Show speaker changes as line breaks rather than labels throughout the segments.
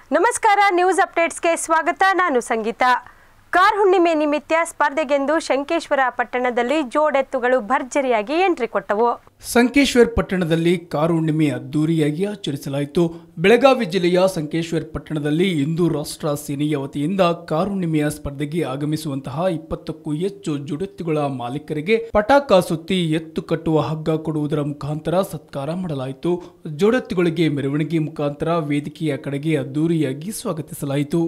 ನಮಸ್ಕಾರ ನ್ಯೂಸ್ ಅಪ್ಡೇಟ್ಸ್ಗೆ ಸ್ವಾಗತ ನಾನು ಸಂಗೀತ ಕಾರ್ ಹುಣ್ಣಿಮೆ ನಿಮಿತ್ತ ಸ್ಪರ್ಧೆಗೆಂದು ಶಂಕೇಶ್ವರ ಪಟ್ಟಣದಲ್ಲಿ ಜೋಡೆತ್ತುಗಳು ಭರ್ಜರಿಯಾಗಿ ಎಂಟ್ರಿ ಕೊಟ್ಟವು
ಸಂಕೇಶ್ವರ್ ಪಟ್ಟಣದಲ್ಲಿ ಕಾರು ಹುಣ್ಣಿಮೆ ಅದ್ದೂರಿಯಾಗಿ ಆಚರಿಸಲಾಯಿತು ಬೆಳಗಾವಿ ಜಿಲ್ಲೆಯ ಸಂಕೇಶ್ವರ್ ಪಟ್ಟಣದಲ್ಲಿ ಹಿಂದೂ ರಾಷ್ಟ್ರ ಸೇನೆಯ ವತಿಯಿಂದ ಕಾರು ಹುಣ್ಣಿಮೆಯ ಸ್ಪರ್ಧೆಗೆ ಆಗಮಿಸುವಂತಹ ಇಪ್ಪತ್ತಕ್ಕೂ ಹೆಚ್ಚು ಜುಡೆತ್ತುಗಳ ಮಾಲೀಕರಿಗೆ ಪಟಾಕ ಸುತ್ತಿ ಎತ್ತು ಕಟ್ಟುವ ಹಗ್ಗ ಕೊಡುವುದರ ಮುಖಾಂತರ ಸತ್ಕಾರ ಮಾಡಲಾಯಿತು ಜೋಡೆತ್ತುಗಳಿಗೆ ಮೆರವಣಿಗೆ ಮುಖಾಂತರ ವೇದಿಕೆಯ ಕಡೆಗೆ ಅದ್ದೂರಿಯಾಗಿ ಸ್ವಾಗತಿಸಲಾಯಿತು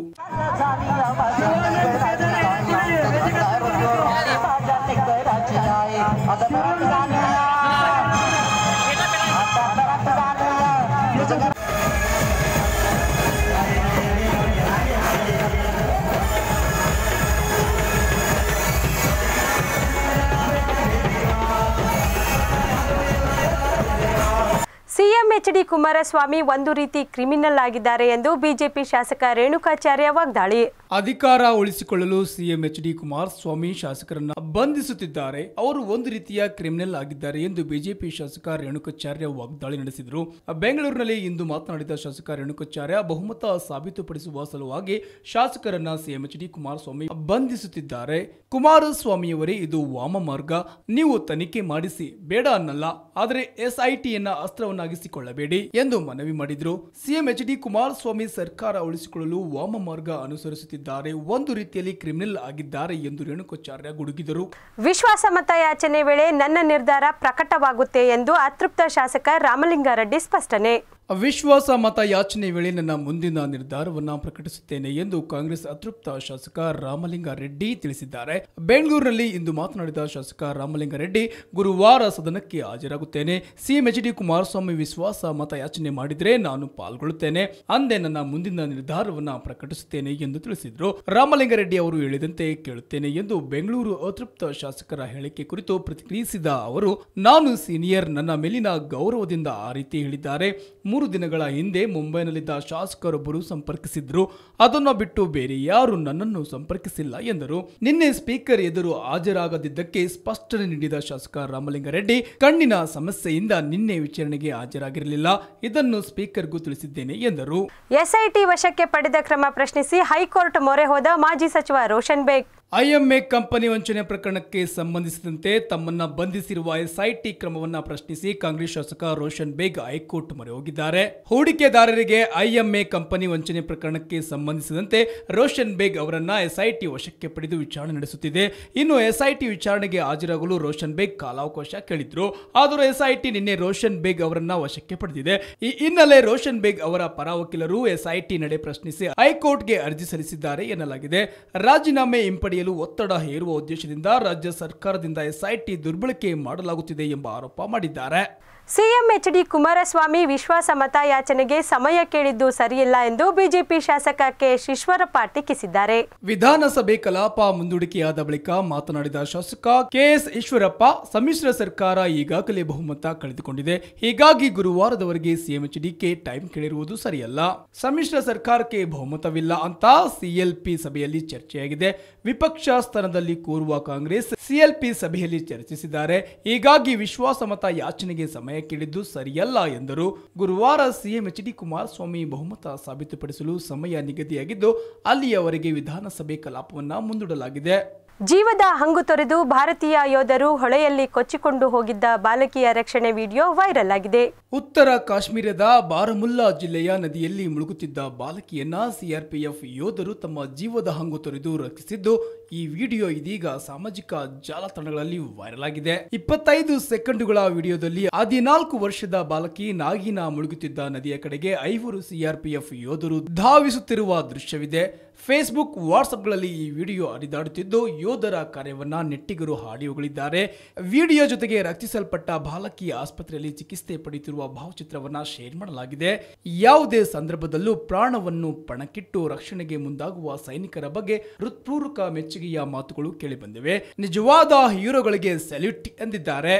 ಸಿಎಂ ಎಚ್ ಡಿ ಕುಮಾರಸ್ವಾಮಿ ಒಂದು ರೀತಿ ಕ್ರಿಮಿನಲ್ ಆಗಿದ್ದಾರೆ ಎಂದು ಬಿಜೆಪಿ ಶಾಸಕ ರೇಣುಕಾಚಾರ್ಯ ವಾಗ್ದಾಳಿ
ಅಧಿಕಾರ ಉಳಿಸಿಕೊಳ್ಳಲು ಸಿಎಂ ಎಚ್ ಡಿ ಕುಮಾರಸ್ವಾಮಿ ಶಾಸಕರನ್ನ ಬಂಧಿಸುತ್ತಿದ್ದಾರೆ ಅವರು ಒಂದು ರೀತಿಯ ಕ್ರಿಮಿನಲ್ ಆಗಿದ್ದಾರೆ ಎಂದು ಬಿಜೆಪಿ ಶಾಸಕ ರೇಣುಕಾಚಾರ್ಯ ವಾಗ್ದಾಳಿ ನಡೆಸಿದರು ಬೆಂಗಳೂರಿನಲ್ಲಿ ಇಂದು ಮಾತನಾಡಿದ ಶಾಸಕ ರೇಣುಕಾಚಾರ್ಯ ಬಹುಮತ ಸಾಬೀತುಪಡಿಸುವ ಸಲುವಾಗಿ ಶಾಸಕರನ್ನ ಸಿಎಂ ಎಚ್ ಡಿ ಕುಮಾರಸ್ವಾಮಿ ಬಂಧಿಸುತ್ತಿದ್ದಾರೆ ಕುಮಾರಸ್ವಾಮಿಯವರೇ ಇದು ವಾಮ ಮಾರ್ಗ ನೀವು ತನಿಖೆ ಮಾಡಿಸಿ ಬೇಡ ಅನ್ನಲ್ಲ ಆದರೆ ಎಸ್ಐಟಿಯನ್ನ ಅಸ್ತ್ರವನ್ನಾಗಿಸಿಕೊಳ್ಳಬೇಡಿ ಎಂದು ಮನವಿ ಮಾಡಿದ್ರು ಸಿಎಂ ಎಚ್ ಡಿ ಕುಮಾರಸ್ವಾಮಿ ಸರ್ಕಾರ ಉಳಿಸಿಕೊಳ್ಳಲು ವಾಮ ಮಾರ್ಗ ಅನುಸರಿಸುತ್ತಿದ್ದಾರೆ ಒಂದು ರೀತಿಯಲ್ಲಿ ಕ್ರಿಮಿನಲ್ ಆಗಿದ್ದಾರೆ ಎಂದು ರೇಣುಕಾಚಾರ್ಯ ಗುಡುಗಿದರು
ವಿಶ್ವಾಸಮತ ಯಾಚನೆ ವೇಳೆ ನನ್ನ ನಿರ್ಧಾರ ಪ್ರಕಟವಾಗುತ್ತೆ ಎಂದು ಅತೃಪ್ತ ಶಾಸಕ ರಾಮಲಿಂಗಾರೆಡ್ಡಿ ಸ್ಪಷ್ಟನೆ
ವಿಶ್ವಾಸ ಮತ ಯಾಚನೆ ವೇಳೆ ನನ್ನ ಮುಂದಿನ ನಿರ್ಧಾರವನ್ನ ಪ್ರಕಟಿಸುತ್ತೇನೆ ಎಂದು ಕಾಂಗ್ರೆಸ್ ಅತೃಪ್ತ ಶಾಸಕ ರಾಮಲಿಂಗಾರೆಡ್ಡಿ ತಿಳಿಸಿದ್ದಾರೆ ಬೆಂಗಳೂರಿನಲ್ಲಿ ಇಂದು ಮಾತನಾಡಿದ ಶಾಸಕ ರಾಮಲಿಂಗಾರೆಡ್ಡಿ ಗುರುವಾರ ಸದನಕ್ಕೆ ಹಾಜರಾಗುತ್ತೇನೆ ಸಿಎಂ ಎಚ್ ಡಿ ಕುಮಾರಸ್ವಾಮಿ ವಿಶ್ವಾಸ ಮತ ಯಾಚನೆ ಮಾಡಿದ್ರೆ ನಾನು ಪಾಲ್ಗೊಳ್ಳುತ್ತೇನೆ ಅಂದೇ ನನ್ನ ಮುಂದಿನ ನಿರ್ಧಾರವನ್ನ ಪ್ರಕಟಿಸುತ್ತೇನೆ ಎಂದು ತಿಳಿಸಿದರು ರಾಮಲಿಂಗಾರೆಡ್ಡಿ ಅವರು ಹೇಳಿದಂತೆ ಕೇಳುತ್ತೇನೆ ಎಂದು ಬೆಂಗಳೂರು ಅತೃಪ್ತ ಶಾಸಕರ ಹೇಳಿಕೆ ಕುರಿತು ಪ್ರತಿಕ್ರಿಯಿಸಿದ ಅವರು ನಾನು ಸೀನಿಯರ್ ನನ್ನ ಮೇಲಿನ ಗೌರವದಿಂದ ಆ ರೀತಿ ಹೇಳಿದ್ದಾರೆ ಮೂರು ದಿನಗಳ ಹಿಂದೆ ಮುಂಬೈನಲ್ಲಿದ್ದ ಶಾಸಕರೊಬ್ಬರು ಸಂಪರ್ಕಿಸಿದ್ರು ಅದನ್ನು ಬಿಟ್ಟು ಬೇರೆ ಯಾರು ನನ್ನನ್ನು ಸಂಪರ್ಕಿಸಿಲ್ಲ ಎಂದರು ನಿನ್ನೆ ಸ್ಪೀಕರ್ ಎದುರು ಹಾಜರಾಗದಿದ್ದಕ್ಕೆ ಸ್ಪಷ್ಟನೆ ನೀಡಿದ ಶಾಸಕ ರಾಮಲಿಂಗಾರೆಡ್ಡಿ ಕಣ್ಣಿನ ಸಮಸ್ಯೆಯಿಂದ ನಿನ್ನೆ ವಿಚಾರಣೆಗೆ ಹಾಜರಾಗಿರಲಿಲ್ಲ ಇದನ್ನು ಸ್ಪೀಕರ್ಗೂ ತಿಳಿಸಿದ್ದೇನೆ ಎಂದರು
ಎಸ್ಐಟಿ ವಶಕ್ಕೆ ಪಡೆದ ಕ್ರಮ ಪ್ರಶ್ನಿಸಿ ಹೈಕೋರ್ಟ್ ಮೊರೆ ಹೋದ ಮಾಜಿ ಸಚಿವ ರೋಷನ್ ಬೇಗ್
ಐಎಂಎ ಕಂಪನಿ ವಂಚನೆ ಪ್ರಕರಣಕ್ಕೆ ಸಂಬಂಧಿಸಿದಂತೆ ತಮ್ಮನ್ನ ಬಂಧಿಸಿರುವ ಎಸ್ಐಟಿ ಕ್ರಮವನ್ನ ಪ್ರಶ್ನಿಸಿ ಕಾಂಗ್ರೆಸ್ ಶಾಸಕ ರೋಷನ್ ಬೇಗ್ ಹೈಕೋರ್ಟ್ ಮೊರೆ ಹೋಗಿದ್ದಾರೆ ಹೂಡಿಕೆದಾರರಿಗೆ ಐಎಂಎ ಕಂಪನಿ ವಂಚನೆ ಪ್ರಕರಣಕ್ಕೆ ಸಂಬಂಧಿಸಿದಂತೆ ರೋಷನ್ ಬೇಗ್ ಅವರನ್ನ ಎಸ್ಐಟಿ ವಶಕ್ಕೆ ಪಡೆದು ವಿಚಾರಣೆ ನಡೆಸುತ್ತಿದೆ ಇನ್ನು ಎಸ್ಐಟಿ ವಿಚಾರಣೆಗೆ ಹಾಜರಾಗಲು ರೋಷನ್ ಬೇಗ್ ಕಾಲಾವಕಾಶ ಕೇಳಿದ್ರು ಆದರೂ ಎಸ್ಐಟಿ ನಿನ್ನೆ ರೋಷನ್ ಬೇಗ್ ಅವರನ್ನ ವಶಕ್ಕೆ ಪಡೆದಿದೆ ಈ ಹಿನ್ನೆಲೆ ರೋಷನ್ ಬೇಗ್ ಅವರ ಪರ ವಕೀಲರು ಎಸ್ಐಟಿ ನಡೆ ಪ್ರಶ್ನಿಸಿ ಹೈಕೋರ್ಟ್ಗೆ ಅರ್ಜಿ ಸಲ್ಲಿಸಿದ್ದಾರೆ ಎನ್ನಲಾಗಿದೆ ರಾಜೀನಾಮೆ ಹಿಂಪಡೆಯಲು ಒತ್ತಡ ಹೇರುವ ಉದ್ದೇಶದಿಂದ ರಾಜ್ಯ ಸರ್ಕಾರದಿಂದ ಎಸ್ಐಟಿ ದುರ್ಬಳಕೆ ಮಾಡಲಾಗುತ್ತಿದೆ ಎಂಬ ಆರೋಪ ಮಾಡಿದ್ದಾರೆ
ಸಿಎಂ ಎಚ್ ಡಿ ಕುಮಾರಸ್ವಾಮಿ ವಿಶ್ವಾಸಮತ ಯಾಚನೆಗೆ ಸಮಯ ಕೇಳಿದ್ದು ಸರಿಯಿಲ್ಲ ಎಂದು ಬಿಜೆಪಿ ಶಾಸಕ ಕೆ ಈಶ್ವರಪ್ಪ ಟೀಕಿಸಿದ್ದಾರೆ
ವಿಧಾನಸಭೆ ಕಲಾಪ ಮುಂದೂಡಿಕೆಯಾದ ಬಳಿಕ ಮಾತನಾಡಿದ ಶಾಸಕ ಕೆಎಸ್ ಈಶ್ವರಪ್ಪ ಸಮ್ಮಿಶ್ರ ಸರ್ಕಾರ ಈಗಾಗಲೇ ಬಹುಮತ ಕಳೆದುಕೊಂಡಿದೆ ಹೀಗಾಗಿ ಗುರುವಾರದವರೆಗೆ ಸಿಎಂ ಎಚ್ ಡಿಕೆ ಟೈಮ್ ಕೇಳಿರುವುದು ಸರಿಯಲ್ಲ ಸಮ್ಮಿಶ್ರ ಸರ್ಕಾರಕ್ಕೆ ಬಹುಮತವಿಲ್ಲ ಅಂತ ಸಿಎಲ್ಪಿ ಸಭೆಯಲ್ಲಿ ಚರ್ಚೆಯಾಗಿದೆ ವಿಪಕ್ಷ ಸ್ಥಾನದಲ್ಲಿ ಕೂರುವ ಕಾಂಗ್ರೆಸ್ ಸಿಎಲ್ಪಿ ಸಭೆಯಲ್ಲಿ ಚರ್ಚಿಸಿದ್ದಾರೆ ಹೀಗಾಗಿ ವಿಶ್ವಾಸಮತ ಯಾಚನೆಗೆ ಸಮಯ ಕೇಳಿದ್ದು ಸರಿಯಲ್ಲ ಎಂದರು ಗುರುವಾರ ಸಿಎಂ ಎಚ್ ಡಿ ಕುಮಾರಸ್ವಾಮಿ ಬಹುಮತ ಸಾಬೀತುಪಡಿಸಲು ಸಮಯ ನಿಗದಿಯಾಗಿದ್ದು ಅಲ್ಲಿಯವರೆಗೆ ವಿಧಾನಸಭೆ ಕಲಾಪವನ್ನ ಮುಂದೂಡಲಾಗಿದೆ
ಜೀವದ ಹಂಗು ತೊರೆದು ಭಾರತೀಯ ಯೋಧರು ಹೊಳೆಯಲ್ಲಿ ಕೊಚ್ಚಿಕೊಂಡು ಹೋಗಿದ್ದ ಬಾಲಕಿಯ ರಕ್ಷಣೆ ವಿಡಿಯೋ ವೈರಲ್ ಆಗಿದೆ
ಉತ್ತರ ಕಾಶ್ಮೀರದ ಬಾರಮುಲ್ಲಾ ಜಿಲ್ಲೆಯ ನದಿಯಲ್ಲಿ ಮುಳುಗುತ್ತಿದ್ದ ಬಾಲಕಿಯನ್ನ ಸಿಆರ್ಪಿಎಫ್ ಯೋಧರು ತಮ್ಮ ಜೀವದ ಹಂಗು ತೊರೆದು ರಕ್ಷಿಸಿದ್ದು ಈ ವಿಡಿಯೋ ಇದೀಗ ಸಾಮಾಜಿಕ ಜಾಲತಾಣಗಳಲ್ಲಿ ವೈರಲ್ ಆಗಿದೆ ಇಪ್ಪತ್ತೈದು ಸೆಕೆಂಡುಗಳ ವಿಡಿಯೋದಲ್ಲಿ ಹದಿನಾಲ್ಕು ವರ್ಷದ ಬಾಲಕಿ ನಾಗಿನ ಮುಳುಗುತ್ತಿದ್ದ ನದಿಯ ಕಡೆಗೆ ಐವರು ಸಿಆರ್ಪಿಎಫ್ ಯೋಧರು ಧಾವಿಸುತ್ತಿರುವ ದೃಶ್ಯವಿದೆ ಫೇಸ್ಬುಕ್ ವಾಟ್ಸ್ಆಪ್ಗಳಲ್ಲಿ ಈ ವಿಡಿಯೋ ಹರಿದಾಡುತ್ತಿದ್ದು ಯೋಧರ ಕಾರ್ಯವನ್ನ ನೆಟ್ಟಿಗರು ಹಾಡಿ ಹೊಗಳಿದ್ದಾರೆ ವಿಡಿಯೋ ಜೊತೆಗೆ ರಕ್ಷಿಸಲ್ಪಟ್ಟ ಬಾಲಕಿ ಆಸ್ಪತ್ರೆಯಲ್ಲಿ ಚಿಕಿತ್ಸೆ ಪಡೆಯುತ್ತಿರುವ ಭಾವಚಿತ್ರವನ್ನ ಶೇರ್ ಮಾಡಲಾಗಿದೆ ಯಾವುದೇ ಸಂದರ್ಭದಲ್ಲೂ ಪ್ರಾಣವನ್ನು ಪಣಕ್ಕಿಟ್ಟು ರಕ್ಷಣೆಗೆ ಮುಂದಾಗುವ ಸೈನಿಕರ ಬಗ್ಗೆ ಹೃತ್ಪೂರ್ವಕ ಮೆಚ್ಚುಗೆಯ ಮಾತುಗಳು ಕೇಳಿಬಂದಿವೆ ನಿಜವಾದ ಹೀರೋಗಳಿಗೆ ಸೆಲ್ಯೂಟ್ ಎಂದಿದ್ದಾರೆ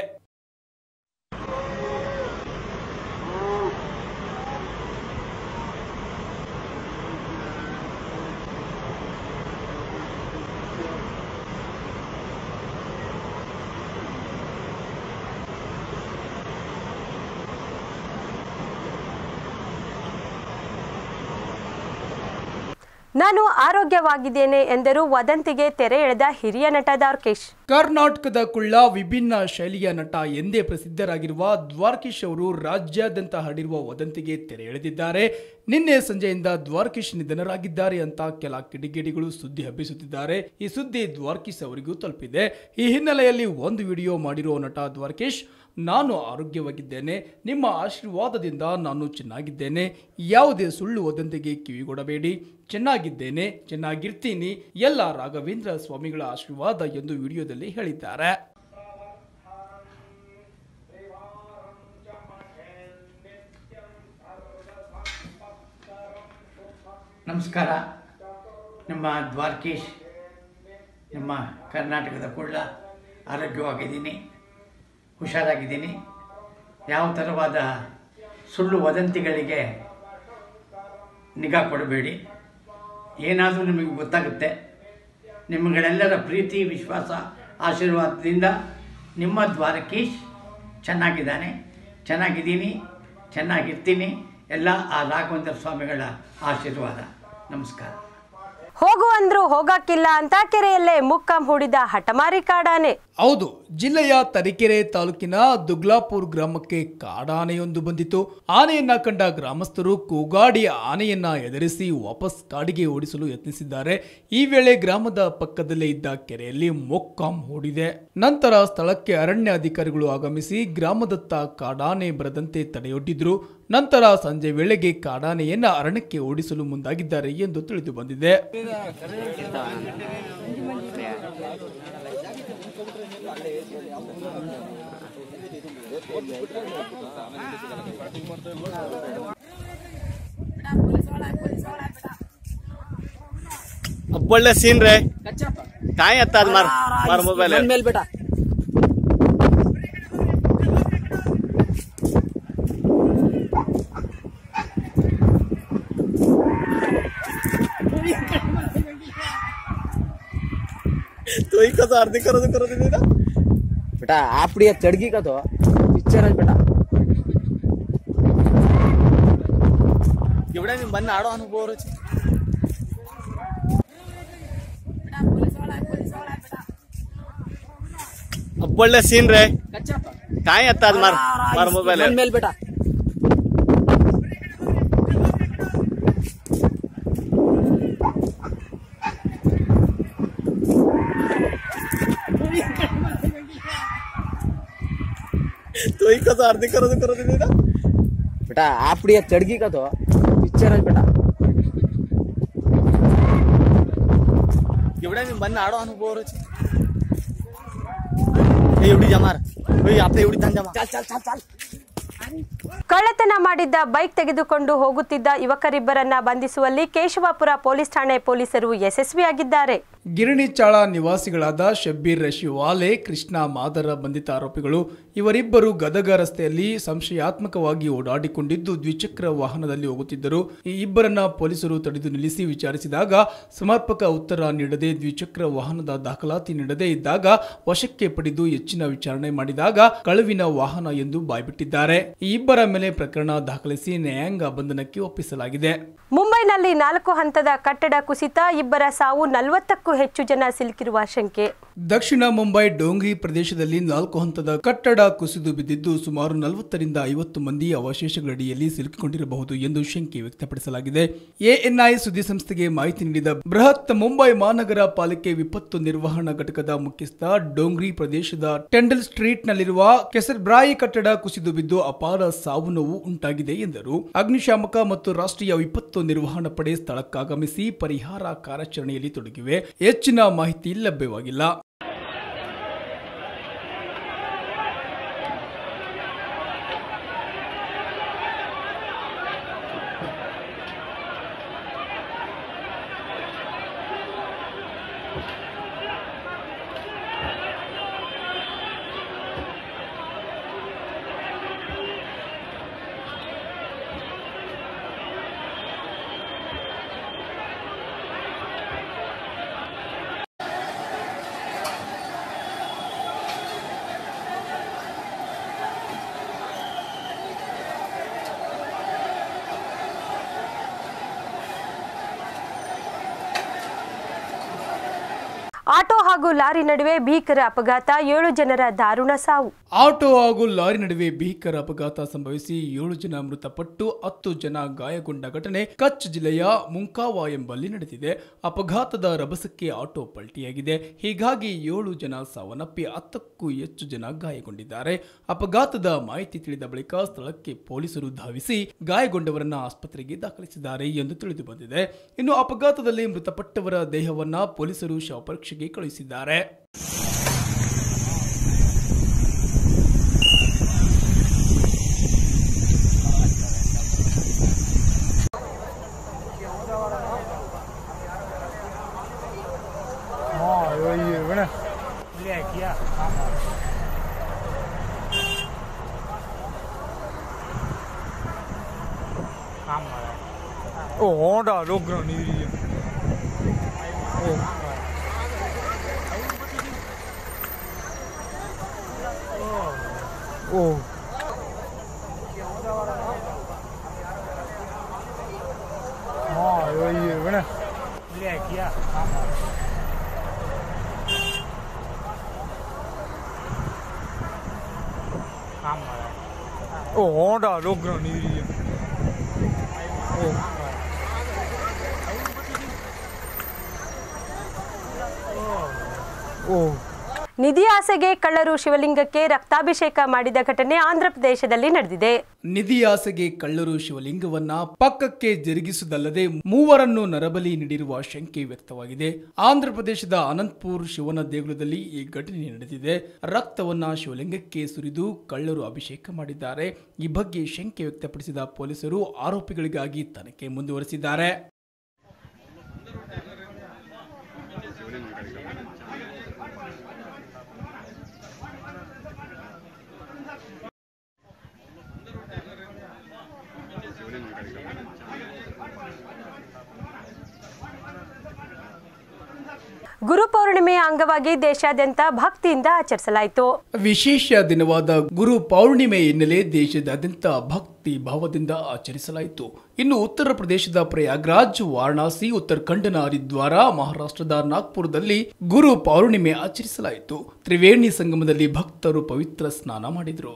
ನಾನು ಆರೋಗ್ಯವಾಗಿದ್ದೇನೆ ಎಂದರು ವದಂತಿಗೆ ತೆರೆ ಎಳೆದ ಹಿರಿಯ ನಟ ದ್ವಾರ್ಕೀಶ್
ಕರ್ನಾಟಕದ ಕುಳ್ಳ ವಿಭಿನ್ನ ಶೈಲಿಯ ನಟ ಎಂದೇ ಪ್ರಸಿದ್ಧರಾಗಿರುವ ದ್ವಾರಕೀಶ್ ಅವರು ರಾಜ್ಯಾದ್ಯಂತ ಹರಡಿರುವ ವದಂತಿಗೆ ತೆರೆ ಎಳೆದಿದ್ದಾರೆ ನಿನ್ನೆ ಸಂಜೆಯಿಂದ ದ್ವಾರಕೀಶ್ ನಿಧನರಾಗಿದ್ದಾರೆ ಅಂತ ಕೆಲ ಕಿಡಿಗೇಡಿಗಳು ಸುದ್ದಿ ಹಬ್ಬಿಸುತ್ತಿದ್ದಾರೆ ಈ ಸುದ್ದಿ ದ್ವಾರಕೀಶ್ ಅವರಿಗೂ ತಲುಪಿದೆ ಈ ಹಿನ್ನೆಲೆಯಲ್ಲಿ ಒಂದು ವಿಡಿಯೋ ಮಾಡಿರೋ ನಟ ದ್ವಾರಕೀಶ್ ನಾನು ಆರೋಗ್ಯವಾಗಿದ್ದೇನೆ ನಿಮ್ಮ ಆಶೀರ್ವಾದದಿಂದ ನಾನು ಚೆನ್ನಾಗಿದ್ದೇನೆ ಯಾವುದೇ ಸುಳ್ಳು ವದಂತಿಗೆ ಕಿವಿಗೊಡಬೇಡಿ ಚೆನ್ನಾಗಿದ್ದೇನೆ ಚೆನ್ನಾಗಿರ್ತೀನಿ ಎಲ್ಲ ರಾಘವೇಂದ್ರ ಸ್ವಾಮಿಗಳ ಆಶೀರ್ವಾದ ಎಂದು ವಿಡಿಯೋದಲ್ಲಿ ಹೇಳಿದ್ದಾರೆ
ನಮಸ್ಕಾರ ನಮ್ಮ ದ್ವಾರಕೀಶ್ ನಮ್ಮ ಕರ್ನಾಟಕದ ಕುಳ್ಳ ಆರೋಗ್ಯವಾಗಿದ್ದೀನಿ ಹುಷಾರಾಗಿದ್ದೀನಿ ಯಾವ ಥರವಾದ ಸುಳ್ಳು ವದಂತಿಗಳಿಗೆ ನಿಗಾ ಕೊಡಬೇಡಿ ಏನಾದರೂ ನಿಮಗೆ ಗೊತ್ತಾಗುತ್ತೆ ನಿಮ್ಮಗಳೆಲ್ಲರ ಪ್ರೀತಿ ವಿಶ್ವಾಸ ಆಶೀರ್ವಾದದಿಂದ ನಿಮ್ಮ ದ್ವಾರಕೀಶ್ ಚೆನ್ನಾಗಿದ್ದಾನೆ ಚೆನ್ನಾಗಿದ್ದೀನಿ ಚೆನ್ನಾಗಿರ್ತೀನಿ ಎಲ್ಲ ಆ ರಾಘವೇಂದ್ರ ಸ್ವಾಮಿಗಳ ಆಶೀರ್ವಾದ ನಮಸ್ಕಾರ
ಹೋಗು ಅಂದ್ರು ಹೋಗಕ್ಕಿಲ್ಲ ಅಂತ ಕೆರೆಯಲ್ಲೇ ಮುಕ್ಕಂ ಹೂಡಿದ ಹಠಮಾರಿ ಕಾಡಾನೆ
ಹೌದು ಜಿಲ್ಲೆಯ ತರೀಕೆರೆ ತಾಲೂಕಿನ ದುಗ್ಲಾಪುರ್ ಗ್ರಾಮಕ್ಕೆ ಕಾಡಾನೆಯೊಂದು ಬಂದಿತು ಆನೆಯನ್ನ ಕಂಡ ಗ್ರಾಮಸ್ಥರು ಕೂಗಾಡಿ ಆನೆಯನ್ನ ಎದುರಿಸಿ ವಾಪಸ್ ಕಾಡಿಗೆ ಓಡಿಸಲು ಯತ್ನಿಸಿದ್ದಾರೆ ಈ ವೇಳೆ ಗ್ರಾಮದ ಪಕ್ಕದಲ್ಲೇ ಇದ್ದ ಕೆರೆಯಲ್ಲಿ ಮೊಕ್ಕಾಂ ಹೂಡಿದೆ ನಂತರ ಸ್ಥಳಕ್ಕೆ ಅರಣ್ಯ ಅಧಿಕಾರಿಗಳು ಆಗಮಿಸಿ ಗ್ರಾಮದತ್ತ ಕಾಡಾನೆ ಬರದಂತೆ ತಡೆಯೊಡ್ಡಿದ್ರು ನಂತರ ಸಂಜೆ ವೇಳೆಗೆ ಕಾಡಾನೆಯನ್ನ ಅರಣ್ಯಕ್ಕೆ ಓಡಿಸಲು ಮುಂದಾಗಿದ್ದಾರೆ ಎಂದು ತಿಳಿದು ಬಂದಿದೆ
अब ಒಳ್ಳೆ ಸೀನ್ ರೇ काय आता मार मार मोबाईल
मेल बेटा
तो ही कसं अर्धी करत करत येते ना
बेटा आपड़ी अब चढ़गी का तो पिक्चर है बेटा
एवढ्या मी मन आडो अनुभव अब ಒಳ್ಳೆ ಸೀನ್ ರೇ काय आता मार मार मोबाईल
मेल बेटा
तो ही कसं अर्धी करत करत येते ना
बेटा आपड़ी अब चढ़गी का तो पिक्चर है बेटा
एवढ्या मी मन आडो अनुभव एवढी जमार आपल्या एवढी तान जमा
चल चल चल चल
ಕಳ್ಳತನ ಮಾಡಿದ್ದ ಬೈಕ್ ತೆಗೆದುಕೊಂಡು ಹೋಗುತ್ತಿದ್ದ ಯುವಕರಿಬ್ಬರನ್ನ ಬಂಧಿಸುವಲ್ಲಿ ಕೇಶವಾಪುರ ಪೊಲೀಸ್ ಠಾಣೆ ಪೊಲೀಸರು ಯಶಸ್ವಿಯಾಗಿದ್ದಾರೆ
ಗಿರಣಿಚಾಳ ನಿವಾಸಿಗಳಾದ ಶಬ್ಬೀರ್ ರಶಿವಾಲೆ ಕೃಷ್ಣ ಮಾದರ ಬಂಧಿತ ಆರೋಪಿಗಳು ಇವರಿಬ್ಬರು ಗದಗ ರಸ್ತೆಯಲ್ಲಿ ಸಂಶಯಾತ್ಮಕವಾಗಿ ಓಡಾಡಿಕೊಂಡಿದ್ದು ದ್ವಿಚಕ್ರ ವಾಹನದಲ್ಲಿ ಹೋಗುತ್ತಿದ್ದರು ಈ ಇಬ್ಬರನ್ನ ಪೊಲೀಸರು ತಡೆದು ನಿಲ್ಲಿಸಿ ವಿಚಾರಿಸಿದಾಗ ಸಮರ್ಪಕ ಉತ್ತರ ನೀಡದೆ ದ್ವಿಚಕ್ರ ವಾಹನದ ದಾಖಲಾತಿ ನೀಡದೇ ಇದ್ದಾಗ ವಶಕ್ಕೆ ಪಡೆದು ಹೆಚ್ಚಿನ ವಿಚಾರಣೆ ಮಾಡಿದಾಗ ಕಳುವಿನ ವಾಹನ ಎಂದು ಬಾಯ್ಬಿಟ್ಟಿದ್ದಾರೆ ಈ ಇಬ್ಬರ ಮೇಲೆ ಪ್ರಕರಣ ದಾಖಲಿಸಿ ನ್ಯಾಯಾಂಗ ಬಂಧನಕ್ಕೆ ಒಪ್ಪಿಸಲಾಗಿದೆ
ಮುಂಬೈನಲ್ಲಿ ನಾಲ್ಕು ಹಂತದ ಕಟ್ಟಡ ಕುಸಿತ ಇಬ್ಬರ ಸಾವು ನಲವತ್ತಕ್ಕೂ ಹೆಚ್ಚು ಜನ ಸಿಲುಕಿರುವ ಶಂಕೆ
ದಕ್ಷಿಣ ಮುಂಬೈ ಡೋಂಗ್ರಿ ಪ್ರದೇಶದಲ್ಲಿ ನಾಲ್ಕು ಹಂತದ ಕಟ್ಟಡ ಕುಸಿದು ಬಿದ್ದಿದ್ದು ಸುಮಾರು ನಲವತ್ತರಿಂದ ಐವತ್ತು ಮಂದಿ ಅವಶೇಷಗಳಡಿಯಲ್ಲಿ ಸಿಲುಕಿಕೊಂಡಿರಬಹುದು ಎಂದು ಶಂಕೆ ವ್ಯಕ್ತಪಡಿಸಲಾಗಿದೆ ಎಎನ್ಐ ಸುದ್ದಿ ಸಂಸ್ಥೆಗೆ ಮಾಹಿತಿ ನೀಡಿದ ಬೃಹತ್ ಮುಂಬೈ ಮಹಾನಗರ ಪಾಲಿಕೆ ವಿಪತ್ತು ನಿರ್ವಹಣಾ ಘಟಕದ ಮುಖ್ಯಸ್ಥ ಡೋಂಗ್ರಿ ಪ್ರದೇಶದ ಟೆಂಡಲ್ ಸ್ಟ್ರೀಟ್ ನಲ್ಲಿರುವ ಕೆಸರ್ಬ್ರಾಯಿ ಕಟ್ಟಡ ಕುಸಿದು ಬಿದ್ದು ಅಪಾರ ಸಾವು ನೋವು ಉಂಟಾಗಿದೆ ಎಂದರು ಅಗ್ನಿಶಾಮಕ ಮತ್ತು ರಾಷ್ಟ್ರೀಯ ವಿಪತ್ತು ನಿರ್ವಹಣಾ ಪಡೆ ಸ್ಥಳಕ್ಕಾಗಮಿಸಿ ಪರಿಹಾರ ಕಾರ್ಯಾಚರಣೆಯಲ್ಲಿ ತೊಡಗಿವೆ ಹೆಚ್ಚಿನ ಮಾಹಿತಿ ಲಭ್ಯವಾಗಿಲ್ಲ
ಆಟೋ ಹಾಗೂ ಲಾರಿ ನಡುವೆ ಭೀಕರ ಅಪಘಾತ ಏಳು ಜನರ ದಾರುಣ ಸಾವು
ಆಟೋ ಹಾಗೂ ಲಾರಿ ನಡುವೆ ಭೀಕರ ಅಪಘಾತ ಸಂಭವಿಸಿ ಏಳು ಜನ ಮೃತಪಟ್ಟು ಹತ್ತು ಜನ ಗಾಯಗೊಂಡ ಘಟನೆ ಕಚ್ ಜಿಲ್ಲೆಯ ಮುಂಕಾವಾ ಎಂಬಲ್ಲಿ ನಡೆದಿದೆ ಅಪಘಾತದ ರಭಸಕ್ಕೆ ಆಟೋ ಪಲ್ಟಿಯಾಗಿದೆ ಹೀಗಾಗಿ ಏಳು ಜನ ಸಾವನ್ನಪ್ಪಿ ಹತ್ತಕ್ಕೂ ಹೆಚ್ಚು ಜನ ಗಾಯಗೊಂಡಿದ್ದಾರೆ ಅಪಘಾತದ ಮಾಹಿತಿ ತಿಳಿದ ಬಳಿಕ ಸ್ಥಳಕ್ಕೆ ಪೊಲೀಸರು ಧಾವಿಸಿ ಗಾಯಗೊಂಡವರನ್ನ ಆಸ್ಪತ್ರೆಗೆ ದಾಖಲಿಸಿದ್ದಾರೆ ಎಂದು ತಿಳಿದು ಬಂದಿದೆ ಇನ್ನು ಅಪಘಾತದಲ್ಲಿ ಮೃತಪಟ್ಟವರ ದೇಹವನ್ನ ಪೊಲೀಸರು ಶವ ಪರೀಕ್ಷೆಗೆ ಕಳುಹಿಸಿದ್ದಾರೆ
Oh, da, lo grande iria. Oh. Oh. Ah, eu ia, né? Moleque, ah. Oh, da, lo grande iria. Oh. Oh.
ನಿಧಿ ಆಸೆಗೆ ಕಳ್ಳರು ಶಿವಲಿಂಗಕ್ಕೆ ರಕ್ತಾಭಿಷೇಕ ಮಾಡಿದ ಘಟನೆ ಆಂಧ್ರಪ್ರದೇಶದಲ್ಲಿ ನಡೆದಿದೆ
ನಿಧಿ ಆಸೆಗೆ ಕಳ್ಳರು ಶಿವಲಿಂಗವನ್ನ ಪಕ್ಕಕ್ಕೆ ಜರುಗಿಸುವುದಲ್ಲದೆ ಮೂವರನ್ನು ನರಬಲಿ ನೀಡಿರುವ ಶಂಕೆ ವ್ಯಕ್ತವಾಗಿದೆ ಆಂಧ್ರಪ್ರದೇಶದ ಅನಂತಪುರ್ ಶಿವನ ದೇಗುಲದಲ್ಲಿ ಈ ಘಟನೆ ನಡೆದಿದೆ ರಕ್ತವನ್ನ ಶಿವಲಿಂಗಕ್ಕೆ ಸುರಿದು ಕಳ್ಳರು ಅಭಿಷೇಕ ಮಾಡಿದ್ದಾರೆ ಈ ಬಗ್ಗೆ ಶಂಕೆ ವ್ಯಕ್ತಪಡಿಸಿದ ಪೊಲೀಸರು ಆರೋಪಿಗಳಿಗಾಗಿ ತನಿಖೆ ಮುಂದುವರೆಸಿದ್ದಾರೆ
ಗುರು ಪೌರ್ಣಿಮೆಯ ಅಂಗವಾಗಿ ದೇಶಾದ್ಯಂತ ಭಕ್ತಿಯಿಂದ ಆಚರಿಸಲಾಯಿತು
ವಿಶೇಷ ದಿನವಾದ ಗುರು ಪೌರ್ಣಿಮೆ ಹಿನ್ನೆಲೆ ದೇಶದಾದ್ಯಂತ ಭಕ್ತಿ ಭಾವದಿಂದ ಆಚರಿಸಲಾಯಿತು ಇನ್ನು ಉತ್ತರ ಪ್ರದೇಶದ ಪ್ರಯಾಗ್ರಾಜ್ ವಾರಣಾಸಿ ಉತ್ತರಾಖಂಡನ ಹರಿದ್ವಾರ ಮಹಾರಾಷ್ಟ್ರದ ನಾಗ್ಪುರದಲ್ಲಿ ಗುರು ಪೌರ್ಣಿಮೆ ಆಚರಿಸಲಾಯಿತು ತ್ರಿವೇಣಿ ಸಂಗಮದಲ್ಲಿ ಭಕ್ತರು ಪವಿತ್ರ ಸ್ನಾನ ಮಾಡಿದರು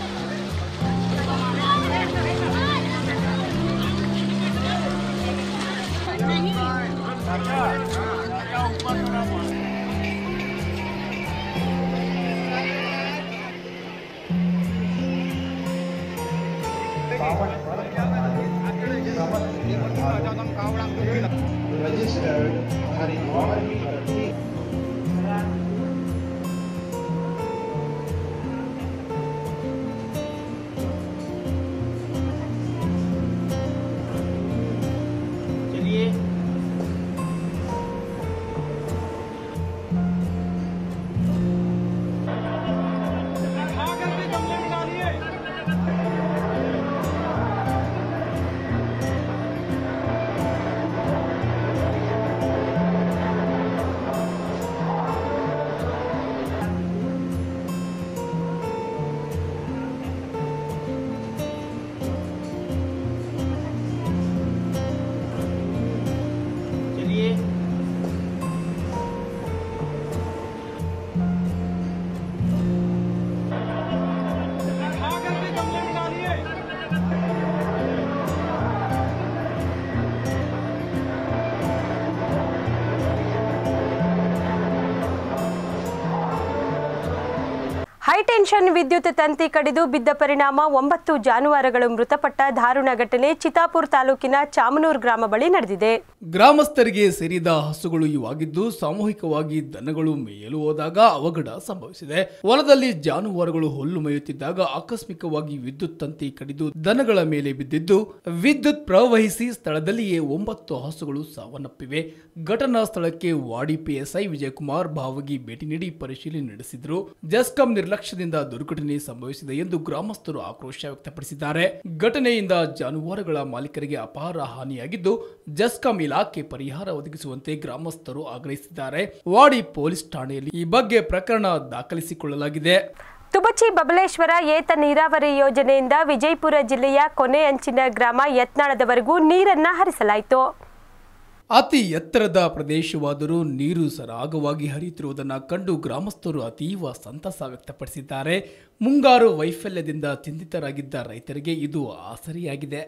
ಹೈಟೆನ್ಷನ್ ವಿದ್ಯುತ್ ತಂತಿ ಕಡಿದು ಬಿದ್ದ ಪರಿಣಾಮ ಒಂಬತ್ತು ಜಾನುವಾರುಗಳು ಮೃತಪಟ್ಟ ದಾರುಣ ಘಟನೆ ಚಿತಾಪುರ್ ತಾಲೂಕಿನ ಚಾಮನೂರು ಗ್ರಾಮ ಬಳಿ ನಡೆದಿದೆ
ಗ್ರಾಮಸ್ಥರಿಗೆ ಸೇರಿದ ಹಸುಗಳು ಇವಾಗಿದ್ದು ಸಾಮೂಹಿಕವಾಗಿ ದನಗಳು ಮೇಯಲು ಹೋದಾಗ ಅವಘಡ ಸಂಭವಿಸಿದೆ ಹೊಲದಲ್ಲಿ ಜಾನುವಾರುಗಳು ಹುಲ್ಲು ಮೇಯುತ್ತಿದ್ದಾಗ ಆಕಸ್ಮಿಕವಾಗಿ ವಿದ್ಯುತ್ ತಂತಿ ಕಡಿದು ದನಗಳ ಮೇಲೆ ಬಿದ್ದಿದ್ದು ವಿದ್ಯುತ್ ಪ್ರವಹಿಸಿ ಸ್ಥಳದಲ್ಲಿಯೇ ಒಂಬತ್ತು ಹಸುಗಳು ಸಾವನ್ನಪ್ಪಿವೆ ಘಟನಾ ಸ್ಥಳಕ್ಕೆ ವಾಡಿ ಪಿಎಸ್ಐ ವಿಜಯಕುಮಾರ್ ಭಾವಗಿ ಭೇಟಿ ನೀಡಿ ಪರಿಶೀಲನೆ ನಡೆಸಿದ್ರು ಜಸ್ಕಾಂ ನಿರ್ಲಕ್ಷ್ಯದಿಂದ ದುರ್ಘಟನೆ ಸಂಭವಿಸಿದೆ ಎಂದು ಗ್ರಾಮಸ್ಥರು ಆಕ್ರೋಶ ವ್ಯಕ್ತಪಡಿಸಿದ್ದಾರೆ ಘಟನೆಯಿಂದ ಜಾನುವಾರುಗಳ ಮಾಲೀಕರಿಗೆ ಅಪಾರ ಹಾನಿಯಾಗಿದ್ದು ಜಸ್ಕಾಂ ಇಲಾಖೆ ಪರಿಹಾರ ಒದಗಿಸುವಂತೆ ಗ್ರಾಮಸ್ಥರು ಆಗ್ರಹಿಸಿದ್ದಾರೆ ವಾಡಿ ಪೊಲೀಸ್ ಠಾಣೆಯಲ್ಲಿ ಈ ಬಗ್ಗೆ ಪ್ರಕರಣ ದಾಖಲಿಸಿಕೊಳ್ಳಲಾಗಿದೆ
ತುಬಚಿ ಬಬಲೇಶ್ವರ ಏತ ನೀರಾವರಿ ಯೋಜನೆಯಿಂದ ವಿಜಯಪುರ ಜಿಲ್ಲೆಯ ಕೊನೆ ಅಂಚಿನ ಗ್ರಾಮ ಯತ್ನಾಳದವರೆಗೂ ನೀರನ್ನ ಹರಿಸಲಾಯಿತು
ಅತಿ ಎತ್ತರದ ಪ್ರದೇಶವಾದರೂ ನೀರು ಸರಾಗವಾಗಿ ಹರಿಯುತ್ತಿರುವುದನ್ನು ಕಂಡು ಗ್ರಾಮಸ್ಥರು ಅತೀವ ಸಂತಸ ವ್ಯಕ್ತಪಡಿಸಿದ್ದಾರೆ ಮುಂಗಾರು ವೈಫಲ್ಯದಿಂದ ಚಿಂತಿತರಾಗಿದ್ದ ರೈತರಿಗೆ ಇದು ಆಸರಿಯಾಗಿದೆ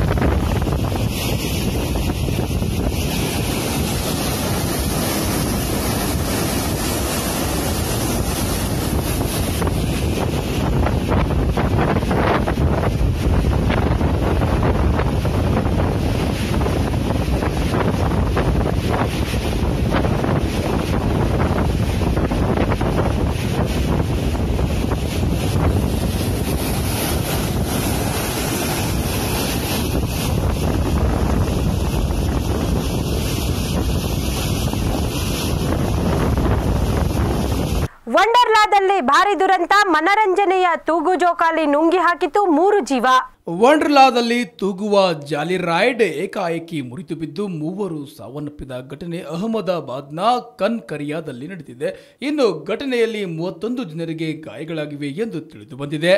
ವಂಡರ್ಲಾದಲ್ಲಿ ಭಾರಿ ದುರಂತ ಮನರಂಜನೆಯ ತೂಗು ಜೋಕಾಲಿ ನುಂಗಿ ಹಾಕಿತು ಮೂರು ಜೀವ
ವಂಡರ್ಲಾದಲ್ಲಿ ತೂಗುವ ಜಾಲಿ ರೈಡ್ ಏಕಾಏಕಿ ಮುರಿದು ಬಿದ್ದು ಮೂವರು ಸಾವನ್ನಪ್ಪಿದ ಘಟನೆ ಅಹಮದಾಬಾದ್ನ ಕನ್ ಕರಿಯಾದಲ್ಲಿ ನಡೆದಿದೆ ಇನ್ನು ಘಟನೆಯಲ್ಲಿ ಮೂವತ್ತೊಂದು ಜನರಿಗೆ ಗಾಯಗಳಾಗಿವೆ ಎಂದು ತಿಳಿದು ಬಂದಿದೆ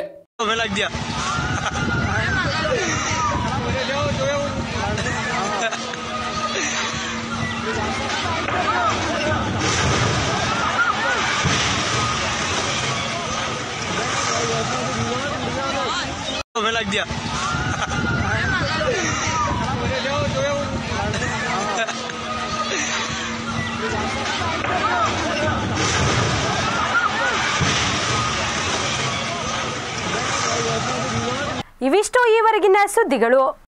ಇವಿಷ್ಟು ಈವರೆಗಿನ ಸುದ್ದಿಗಳು